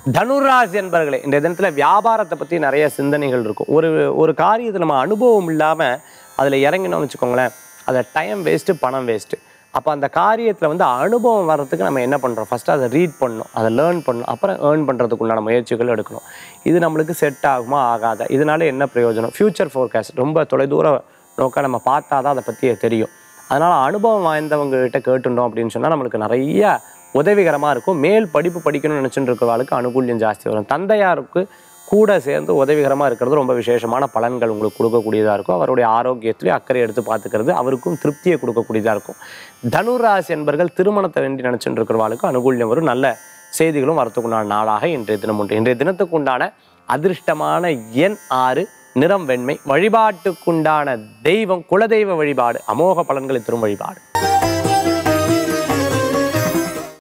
தனுராசி என்பர்களே இந்த தினத்தில் வியாபாரத்தை பற்றி நிறைய சிந்தனைகள் இருக்கும் ஒரு ஒரு காரியத்தை நம்ம அனுபவம் இல்லாமல் அதில் இறங்கினோம்னு வச்சுக்கோங்களேன் அதை டைம் வேஸ்ட்டு பணம் வேஸ்ட்டு அப்போ அந்த காரியத்தில் வந்து அனுபவம் வர்றதுக்கு நம்ம என்ன பண்ணுறோம் ஃபஸ்ட்டு அதை ரீட் பண்ணணும் அதை லேர்ன் பண்ணணும் அப்புறம் ஏர்ன் பண்ணுறதுக்கு உண்டான முயற்சிகள் எடுக்கணும் இது நம்மளுக்கு செட் ஆகுமா ஆகாதா இதனால என்ன பிரயோஜனம் ஃப்யூச்சர் ஃபோர்காஸ்ட் ரொம்ப தொலைதூர நோக்க நம்ம பார்த்தா தான் அதை பற்றி தெரியும் அதனால் அனுபவம் வாய்ந்தவங்க கிட்ட கேட்டுட்டோம் அப்படின்னு சொன்னால் நம்மளுக்கு நிறைய உதவிகரமாக இருக்கும் மேல் படிப்பு படிக்கணும்னு நினச்சிட்டு இருக்கிறவங்களுக்கு அனுகூல்யம் ஜாஸ்தி வரும் தந்தையாருக்கு கூட சேர்ந்து உதவிகரமாக இருக்கிறது ரொம்ப விசேஷமான பலன்கள் உங்களுக்கு கொடுக்கக்கூடியதாக இருக்கும் அவருடைய ஆரோக்கியத்திலே அக்கறை எடுத்து பார்த்துக்கிறது அவருக்கும் திருப்தியை கொடுக்கக்கூடியதாக இருக்கும் தனுராசி என்பர்கள் திருமணத்தை வேண்டி நினச்சிட்டு இருக்கிறவர்களுக்கும் அனுகூல்யம் வரும் நல்ல செய்திகளும் வரத்துக்குண்டான நாளாக இன்றைய தினம் உண்டு இன்றைய தினத்துக்குண்டான அதிர்ஷ்டமான எண் ஆறு நிறம் வெண்மை வழிபாட்டுக்குண்டான தெய்வம் குலதெய்வ வழிபாடு அமோக பலன்களை தரும் வழிபாடு